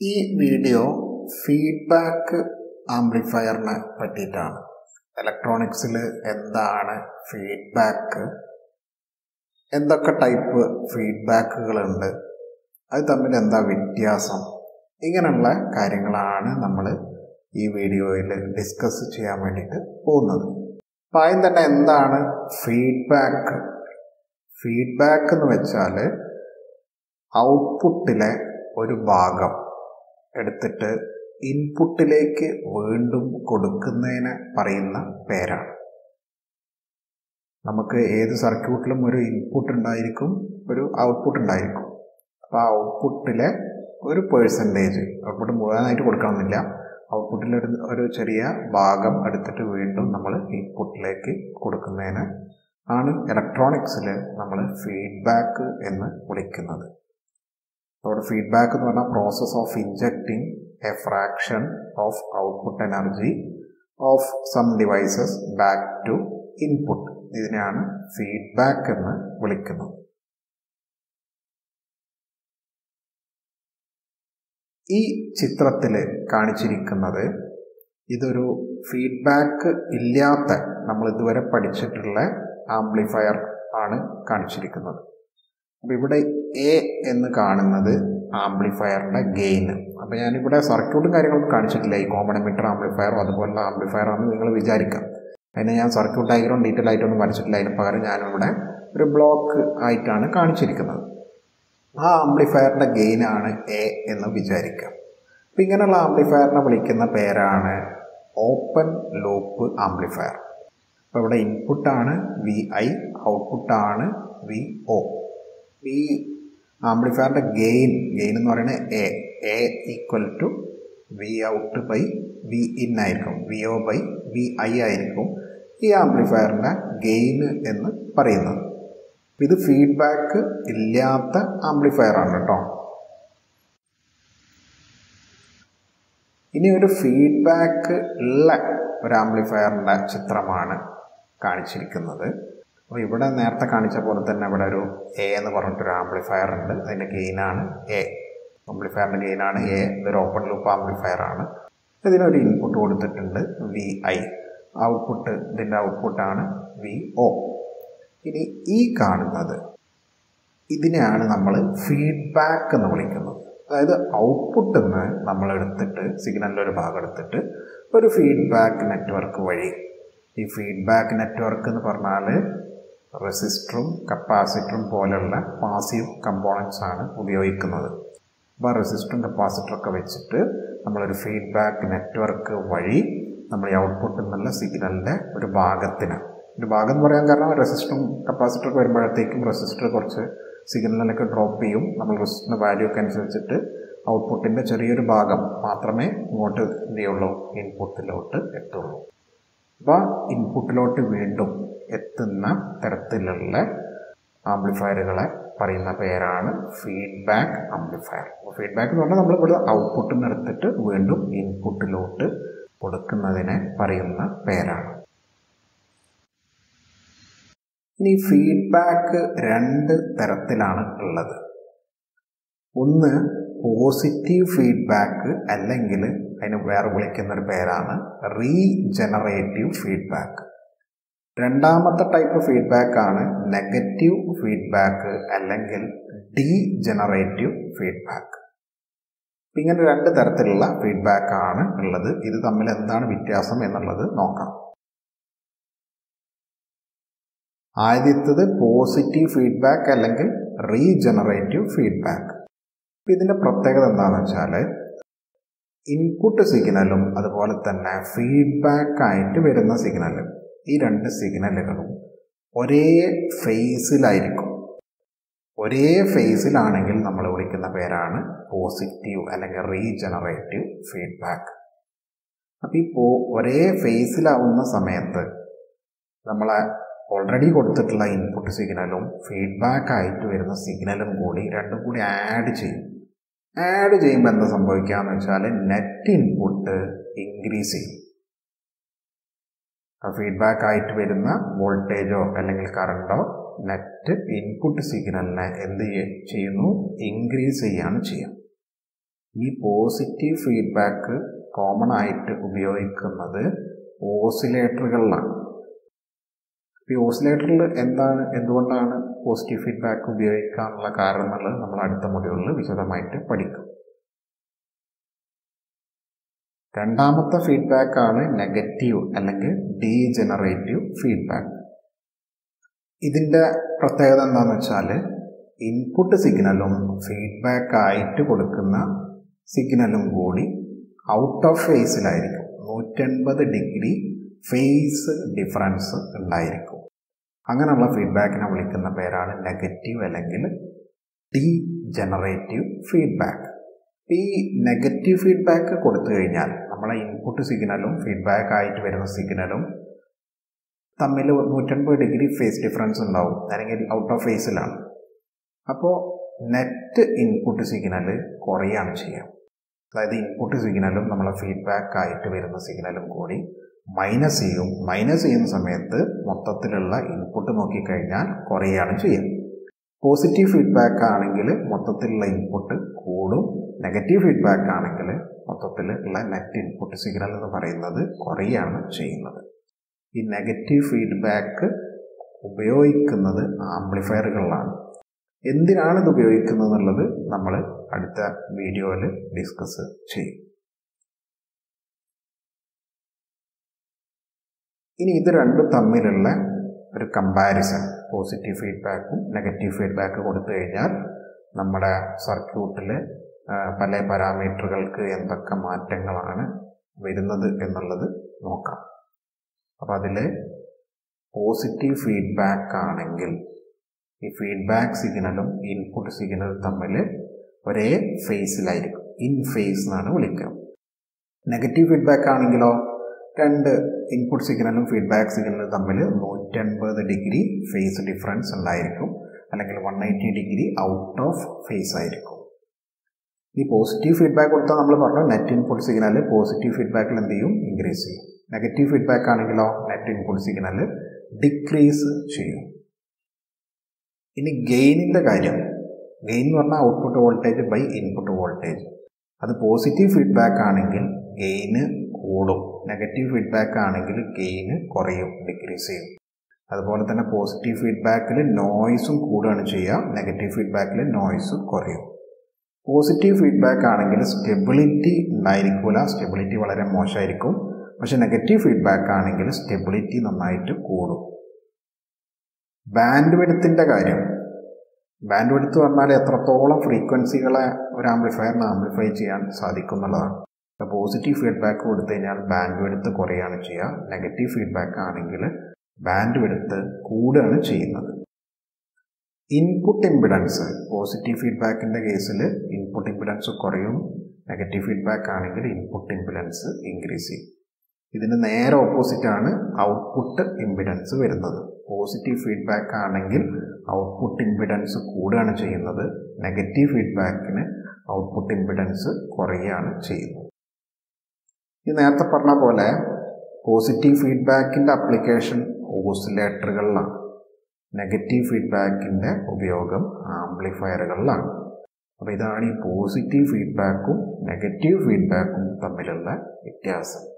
ഈ video feedback ആംപ്ലിഫയറിനെ പറ്റിയിട്ടാണ് ഇലക്ട്രോണിക്സിൽ എന്താണ് ഫീഡ്ബാക്ക് എന്തൊക്കെ ടൈപ്പ് ഫീഡ്ബാക്കുകളുണ്ട് അത് തമ്മിൽ എന്താ വ്യത്യാസം ഇങ്ങനെയുള്ള കാര്യങ്ങളാണ് നമ്മൾ ഈ വീഡിയോയിൽ ഡിസ്കസ് ചെയ്യാൻ വേണ്ടിയിട്ട് പോകുന്നത് അപ്പം ആദ്യം തന്നെ എന്താണ് ഫീഡ്ബാക്ക് ഫീഡ്ബാക്ക് എന്ന് വെച്ചാൽ ഔട്ട്പുട്ടിലെ ഒരു ഭാഗം എടുത്തിട്ട് ഇൻപുട്ടിലേക്ക് വീണ്ടും കൊടുക്കുന്നതിന് പറയുന്ന പേരാണ് നമുക്ക് ഏത് സർക്യൂട്ടിലും ഒരു ഇൻപുട്ട് ഉണ്ടായിരിക്കും ഒരു ഔട്ട്പുട്ട് ഉണ്ടായിരിക്കും അപ്പോൾ ആ ഔട്ട്പുട്ടിലെ ഒരു പേഴ്സൻറ്റേജ് ഔട്ട്പുട്ട് മുഴുവനായിട്ട് കൊടുക്കണമെന്നില്ല ഔട്ട്പുട്ടിൽ ഒരു ഒരു ചെറിയ ഭാഗം എടുത്തിട്ട് വീണ്ടും നമ്മൾ ഇൻപുട്ടിലേക്ക് കൊടുക്കുന്നതിന് ആണ് ഇലക്ട്രോണിക്സിൽ നമ്മൾ ഫീഡ്ബാക്ക് എന്ന് വിളിക്കുന്നത് അവിടെ ഫീഡ്ബാക്ക് എന്ന് പറഞ്ഞാൽ process of injecting a fraction of output energy of some devices back to input ഇതിനെയാണ് ഫീഡ്ബാക്ക് എന്ന് വിളിക്കുന്നത് ഈ ചിത്രത്തിൽ കാണിച്ചിരിക്കുന്നത് ഇതൊരു ഫീഡ്ബാക്ക് ഇല്ലാത്ത നമ്മൾ ഇതുവരെ പഠിച്ചിട്ടുള്ള ആംപ്ലിഫയർ ആണ് കാണിച്ചിരിക്കുന്നത് അപ്പോൾ ഇവിടെ എ എന്ന് കാണുന്നത് ആംപ്ലിഫയറിൻ്റെ ഗെയിന് അപ്പോൾ ഞാനിവിടെ സർക്യൂട്ടും കാര്യങ്ങളൊന്നും കാണിച്ചിട്ടില്ല ഈ കോമ്പണമീറ്റർ ആംപ്ലിഫയറോ അതുപോലുള്ള ആംപ്ലിഫയർ ആണെന്ന് നിങ്ങൾ വിചാരിക്കാം അതിന് ഞാൻ സർക്യൂട്ട് ഡയഗ്രാം ഡീറ്റെയിൽ ആയിട്ടൊന്നും വരച്ചിട്ടില്ല അതിന് പകരം ഞാനിവിടെ ഒരു ബ്ലോക്ക് ആയിട്ടാണ് കാണിച്ചിരിക്കുന്നത് ആ ആംപ്ലിഫയറിൻ്റെ ഗെയിനാണ് എ എന്ന് വിചാരിക്കാം അപ്പം ഇങ്ങനെയുള്ള ആംപ്ലിഫയറിനെ വിളിക്കുന്ന പേരാണ് ഓപ്പൺ ലൂപ്പ് ആംപ്ലിഫയർ അപ്പോൾ ഇവിടെ ഇൻപുട്ടാണ് വി ഐ ഔട്ട്പുട്ടാണ് വി ഒ ഈ ആംപ്ലിഫയറിൻ്റെ ഗെയിൻ ഗെയിൻ എന്ന് പറയുന്നത് A A equal to V out by V in ആയിരിക്കും V O by V I ആയിരിക്കും ഈ ആംപ്ലിഫയറിൻ്റെ ഗെയിൻ എന്ന് പറയുന്നത് ഇത് ഫീഡ്ബാക്ക് ഇല്ലാത്ത ആംപ്ലിഫയർ ആണ് കേട്ടോ ഇനി ഒരു ഫീഡ്ബാക്ക് ഉള്ള ഒരു ആംപ്ലിഫയറിൻ്റെ ചിത്രമാണ് കാണിച്ചിരിക്കുന്നത് അപ്പോൾ ഇവിടെ നേരത്തെ കാണിച്ച പോലെ തന്നെ ഇവിടെ ഒരു എ എന്ന് പറഞ്ഞിട്ടൊരു ആംപ്ലിഫയർ ഉണ്ട് അതിൻ്റെ ഗെയിനാണ് എ ആംപ്ലിഫയറിൻ്റെ ഗെയിനാണ് എ ഇതൊരു ഓപ്പൺ ലൂപ്പ് ആംപ്ലിഫയർ ആണ് ഇതിനൊരു ഇൻപുട്ട് കൊടുത്തിട്ടുണ്ട് വി ഐ ഔട്ട്പുട്ട് ഇതിൻ്റെ ഔട്ട്പുട്ടാണ് വി ഒ ഇനി ഈ കാണുന്നത് ഇതിനെയാണ് നമ്മൾ ഫീഡ്ബാക്ക് എന്ന് വിളിക്കുന്നത് അതായത് ഔട്ട്പുട്ടിൽ നിന്ന് നമ്മൾ എടുത്തിട്ട് സിഗ്നലിൻ്റെ ഒരു ഭാഗം എടുത്തിട്ട് ഒരു ഫീഡ്ബാക്ക് നെറ്റ്വർക്ക് വഴി ഈ ഫീഡ്ബാക്ക് നെറ്റ്വർക്ക് എന്ന് പറഞ്ഞാൽ റെസിസ്റ്ററും കപ്പാസിറ്ററും പോലെയുള്ള പാസീവ് കമ്പോണൻസ് ആണ് ഉപയോഗിക്കുന്നത് അപ്പോൾ റെസിസ്റ്ററും കപ്പാസിറ്ററൊക്കെ വെച്ചിട്ട് നമ്മളൊരു ഫീഡ്ബാക്ക് നെറ്റ്വർക്ക് വഴി നമ്മൾ ഈ ഔട്ട്പുട്ടിൽ നിന്നുള്ള സിഗ്നലിൻ്റെ ഒരു ഭാഗത്തിന് ഒരു ഭാഗം എന്ന് പറയാൻ കാരണം റെസിസ്റ്ററും കപ്പാസിറ്ററൊക്കെ വരുമ്പോഴത്തേക്കും റെസിസ്റ്റർ കുറച്ച് സിഗ്നലൊക്കെ ഡ്രോപ്പ് ചെയ്യും നമ്മൾ റെസിസ്റ്ററിൻ്റെ വാല്യൂ ഒക്കെ അനുസരിച്ചിട്ട് ഔട്ട്പുട്ടിൻ്റെ ചെറിയൊരു ഭാഗം മാത്രമേ ഇങ്ങോട്ട് എന്ത് ചെയ്യുള്ളൂ ഇൻപുട്ടിലോട്ട് എത്തുള്ളൂ അപ്പോൾ ഇൻപുട്ടിലോട്ട് വീണ്ടും എത്തുന്ന തരത്തിലുള്ള ആംപ്ലിഫയറുകളെ പറയുന്ന പേരാണ് ഫീഡ്ബാക്ക് ആംപ്ലിഫയർ അപ്പോൾ ഫീഡ്ബാക്ക് എന്ന് പറഞ്ഞാൽ നമ്മൾ ഇവിടെ ഔട്ട്പുട്ടിൽ നിന്ന് എടുത്തിട്ട് വീണ്ടും ഇൻപുട്ടിലോട്ട് കൊടുക്കുന്നതിനെ പറയുന്ന പേരാണ് ഇനി ഫീഡ്ബാക്ക് രണ്ട് തരത്തിലാണ് ഉള്ളത് ഒന്ന് പോസിറ്റീവ് ഫീഡ്ബാക്ക് അല്ലെങ്കിൽ അതിന് വേറെ വിളിക്കുന്ന ഒരു പേരാണ് റീജനറേറ്റീവ് ഫീഡ്ബാക്ക് രണ്ടാമത്തെ ടൈപ്പ് ഫീഡ്ബാക്ക് ആണ് നെഗറ്റീവ് ഫീഡ്ബാക്ക് അല്ലെങ്കിൽ ഡീജനറേറ്റീവ് ഫീഡ്ബാക്ക് ഇങ്ങനെ രണ്ട് തരത്തിലുള്ള ഫീഡ്ബാക്ക് ആണ് ഉള്ളത് ഇത് തമ്മിൽ എന്താണ് വ്യത്യാസം എന്നുള്ളത് നോക്കാം ആദ്യത്തത് പോസിറ്റീവ് ഫീഡ്ബാക്ക് അല്ലെങ്കിൽ റീജനറേറ്റീവ് ഫീഡ്ബാക്ക് ഇതിൻ്റെ പ്രത്യേകത എന്താണെന്ന് വെച്ചാൽ ഇൻപുട്ട് സിഗ്നലും അതുപോലെ തന്നെ ഫീഡ്ബാക്ക് ആയിട്ട് വരുന്ന സിഗ്നലും ഈ രണ്ട് സിഗ്നലുകളും ഒരേ ഫേസിലായിരിക്കും ഒരേ ഫേസിലാണെങ്കിൽ നമ്മൾ വിളിക്കുന്ന പേരാണ് പോസിറ്റീവ് അല്ലെങ്കിൽ റീജനറേറ്റീവ് ഫീഡ്ബാക്ക് അപ്പോൾ ഈ പോ ഒരേ ഫേസിലാവുന്ന സമയത്ത് നമ്മളെ ഓൾറെഡി കൊടുത്തിട്ടുള്ള ഇൻപുട്ട് സിഗ്നലും ഫീഡ്ബാക്ക് ആയിട്ട് വരുന്ന സിഗ്നലും കൂടി രണ്ടും കൂടി ആഡ് ചെയ്യും ആഡ് ചെയ്യുമ്പോൾ എന്താ സംഭവിക്കുകയെന്ന് വെച്ചാൽ നെറ്റ് ഇൻപുട്ട് ഇൻക്രീസ് ചെയ്യും ഫീഡ്ബാക്ക് ആയിട്ട് വരുന്ന വോൾട്ടേജോ അല്ലെങ്കിൽ കറണ്ടോ നെറ്റ് ഇൻപുട്ട് സിഗ്നലിനെ എന്ത് ചെയ്യുന്നു ഇൻക്രീസ് ചെയ്യാണ് ചെയ്യുക ഈ പോസിറ്റീവ് ഫീഡ്ബാക്ക് കോമൺ ആയിട്ട് ഉപയോഗിക്കുന്നത് ഓസിലേറ്ററുകളിലാണ് ഈ ഓസിലേറ്ററിൽ എന്താണ് എന്തുകൊണ്ടാണ് പോസിറ്റീവ് ഫീഡ്ബാക്ക് ഉപയോഗിക്കാനുള്ള കാരണങ്ങൾ നമ്മൾ അടുത്ത മൊഡ്യൂളിൽ വിശദമായിട്ട് പഠിക്കും രണ്ടാമത്തെ ഫീഡ്ബാക്ക് ആണ് നെഗറ്റീവ് അല്ലെങ്കിൽ ഡീജനറേറ്റീവ് ഫീഡ്ബാക്ക് ഇതിൻ്റെ പ്രത്യേകത എന്താണെന്ന് വെച്ചാൽ ഇൻപുട്ട് സിഗ്നലും ഫീഡ്ബാക്ക് ആയിട്ട് കൊടുക്കുന്ന സിഗ്നലും കൂടി ഔട്ട് ഓഫ് ഫേസിലായിരിക്കും നൂറ്റൻപത് ഡിഗ്രി ഫേസ് ഡിഫറൻസ് ഉണ്ടായിരിക്കും അങ്ങനെയുള്ള ഫീഡ്ബാക്കിനെ വിളിക്കുന്ന പേരാണ് നെഗറ്റീവ് അല്ലെങ്കിൽ ഡീ ജനറേറ്റീവ് ഫീഡ്ബാക്ക് ഈ നെഗറ്റീവ് ഫീഡ്ബാക്ക് കൊടുത്തു കഴിഞ്ഞാൽ നമ്മളെ ഇൻപുട്ട് സിഗ്നലും ഫീഡ്ബാക്ക് ആയിട്ട് വരുന്ന സിഗ്നലും തമ്മിൽ നൂറ്റൻപത് ഡിഗ്രി ഫേസ് ഡിഫറൻസ് ഉണ്ടാവും അല്ലെങ്കിൽ ഔട്ട് ഓഫ് ഫേസിലാണ് അപ്പോൾ നെറ്റ് ഇൻപുട്ട് സിഗ്നൽ കുറയാണ് ചെയ്യുക അതായത് ഇൻപുട്ട് സിഗ്നലും നമ്മളെ ഫീഡ്ബാക്ക് ആയിട്ട് വരുന്ന സിഗ്നലും കൂടി മൈനസ് ചെയ്യും മൈനസ് ചെയ്യുന്ന സമയത്ത് മൊത്തത്തിലുള്ള ഇൻപുട്ട് നോക്കിക്കഴിഞ്ഞാൽ കുറയാണ് ചെയ്യുക പോസിറ്റീവ് ഫീഡ്ബാക്ക് ആണെങ്കിൽ മൊത്തത്തിലുള്ള ഇൻപുട്ട് കൂടും നെഗറ്റീവ് ഫീഡ്ബാക്ക് ആണെങ്കിൽ മൊത്തത്തിൽ ഉള്ള നെറ്റ് ഇൻപുട്ട് സിഗ്നൽ എന്ന് പറയുന്നത് കുറയാണ് ചെയ്യുന്നത് ഈ നെഗറ്റീവ് ഫീഡ്ബാക്ക് ഉപയോഗിക്കുന്നത് ആംപ്ലിഫയറുകളിലാണ് എന്തിനാണ് ഇത് ഉപയോഗിക്കുന്നത് എന്നുള്ളത് നമ്മൾ അടുത്ത വീഡിയോയിൽ ഡിസ്കസ് ചെയ്യും ഇനി ഇത് രണ്ടും തമ്മിലുള്ള ഒരു കമ്പാരിസൺ പോസിറ്റീവ് ഫീഡ്ബാക്കും നെഗറ്റീവ് ഫീഡ്ബാക്ക് കൊടുത്തു കഴിഞ്ഞാൽ നമ്മുടെ സർക്യൂട്ടിൽ പല പാരാമീറ്ററുകൾക്ക് എന്തൊക്കെ മാറ്റങ്ങളാണ് വരുന്നത് എന്നുള്ളത് നോക്കാം അപ്പോൾ അതിൽ പോസിറ്റീവ് ഫീഡ്ബാക്ക് ആണെങ്കിൽ ഈ ഫീഡ്ബാക്ക് സിഗ്നലും ഇൻപുട്ട് സിഗ്നലും തമ്മിൽ ഒരേ ഫേസിലായിരിക്കും ഇൻ ഫേസ് എന്നാണ് വിളിക്കുക നെഗറ്റീവ് ഫീഡ്ബാക്ക് ആണെങ്കിലോ രണ്ട് ഇൻപുട്ട് സിഗ്നലും ഫീഡ്ബാക്ക് സിഗ്നലും തമ്മിൽ നൂറ്റൻപത് ഡിഗ്രി ഫേസ് ഡിഫറൻസ് ഉണ്ടായിരിക്കും അല്ലെങ്കിൽ one eighty degree out of phase ആയിരിക്കും ഈ പോസിറ്റീവ് ഫീഡ്ബാക്ക് കൊടുത്താൽ നമ്മൾ പറഞ്ഞു നെറ്റ് ഇൻപുട്ട് സിഗ്നൽ പോസിറ്റീവ് ഫീഡ്ബാക്കിൽ എന്ത് ചെയ്യും ഇൻക്രീസ് ചെയ്യും നെഗറ്റീവ് ഫീഡ്ബാക്ക് ആണെങ്കിലോ നെറ്റ് ഇൻപുട്ട് സിഗ്നൽ ഡിക്രീസ് ചെയ്യും ഇനി ഗെയിനിൻ്റെ കാര്യം ഗെയിൻ എന്ന് പറഞ്ഞാൽ output voltage by input voltage അത് പോസിറ്റീവ് ഫീഡ്ബാക്ക് ആണെങ്കിൽ ഗെയിന് കൂടും നെഗറ്റീവ് ഫീഡ്ബാക്ക് ആണെങ്കിൽ ഗെയിന് കുറയും ഡിക്രീസ് ചെയ്യും അതുപോലെ തന്നെ പോസിറ്റീവ് ഫീഡ്ബാക്കിൽ നോയ്സും കൂടുകയാണ് ചെയ്യുക നെഗറ്റീവ് ഫീഡ്ബാക്കിൽ നോയ്സ് കുറയും പോസിറ്റീവ് ഫീഡ്ബാക്ക് ആണെങ്കിൽ സ്റ്റെബിലിറ്റി ഉണ്ടായിരിക്കില്ല സ്റ്റെബിലിറ്റി വളരെ മോശമായിരിക്കും പക്ഷെ നെഗറ്റീവ് ഫീഡ്ബാക്ക് ആണെങ്കിൽ സ്റ്റെബിലിറ്റി നന്നായിട്ട് കൂടും ബാൻഡ് വെടുത്തിൻ്റെ കാര്യം ബാൻഡ് വെടുത്ത് പറഞ്ഞാൽ എത്രത്തോളം ഫ്രീക്വൻസികളെ ഒരു ആംപ്ലിഫയറിന് ആംപ്ലിഫൈ ചെയ്യാൻ സാധിക്കും എന്നുള്ളതാണ് പോസിറ്റീവ് ഫീഡ്ബാക്ക് കൊടുത്തു കഴിഞ്ഞാൽ ബാൻഡ് വെടുത്ത് കുറയാണ് ചെയ്യുക നെഗറ്റീവ് ഫീഡ്ബാക്ക് ആണെങ്കിൽ ബാൻഡ് വെടുത്ത് കൂടുകയാണ് ചെയ്യുന്നത് ഇൻപുട്ട് ഇമ്പിഡൻസ് പോസിറ്റീവ് ഫീഡ്ബാക്കിൻ്റെ കേസിൽ ഇൻപുട്ട് ഇമ്പിഡൻസ് കുറയും നെഗറ്റീവ് ഫീഡ്ബാക്ക് ആണെങ്കിൽ ഇൻപുട്ട് ഇമ്പിഡൻസ് ഇൻക്രീസ് ചെയ്യും ഇതിന് നേരെ ഓപ്പോസിറ്റ് ആണ് ഔട്ട്പുട്ട് ഇമ്പിഡൻസ് വരുന്നത് പോസിറ്റീവ് ഫീഡ്ബാക്ക് ആണെങ്കിൽ ഔട്ട്പുട്ട് ഇമ്പിഡൻസ് കൂടുകയാണ് ചെയ്യുന്നത് നെഗറ്റീവ് ഫീഡ്ബാക്കിന് ഔട്ട്പുട്ട് ഇമ്പിഡൻസ് കുറയുകയാണ് ചെയ്യുന്നത് ഈ നേരത്തെ പറഞ്ഞ പോലെ പോസിറ്റീവ് ഫീഡ്ബാക്കിൻ്റെ അപ്ലിക്കേഷൻ ഓസിലേറ്ററുകളിലാണ് നെഗറ്റീവ് ഫീഡ്ബാക്കിൻ്റെ ഉപയോഗം ആംപ്ലിഫയറുകളിലാണ് അപ്പോൾ ഇതാണ് ഈ പോസിറ്റീവ് ഫീഡ്ബാക്കും നെഗറ്റീവ് ഫീഡ്ബാക്കും തമ്മിലുള്ള വ്യത്യാസം